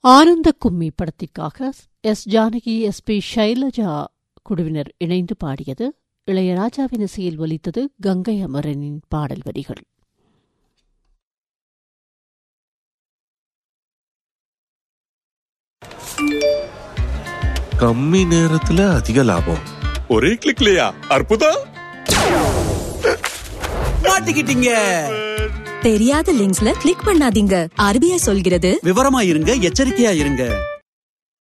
ஆனந்த கும்மி படத்திற்காக S Janaki S P Shailaja குழுவினர் இணைந்து பாடியது இளையராஜாவின் இசையில் ஒலித்தது கங்கை அமரனின் பாடல் வரிகள் கம்மி நேரத்துல அதிக லாபம் ஒரே கிளிக்லயா அற்புதம் மாட்டிக்கிட்டீங்க தெரியாத லிங்க்ஸ்ல கிளிக் பண்ணாதீங்க ஆர்பிஐ சொல்கிறது விவரமா இருங்க எச்சரிக்கையா இருங்க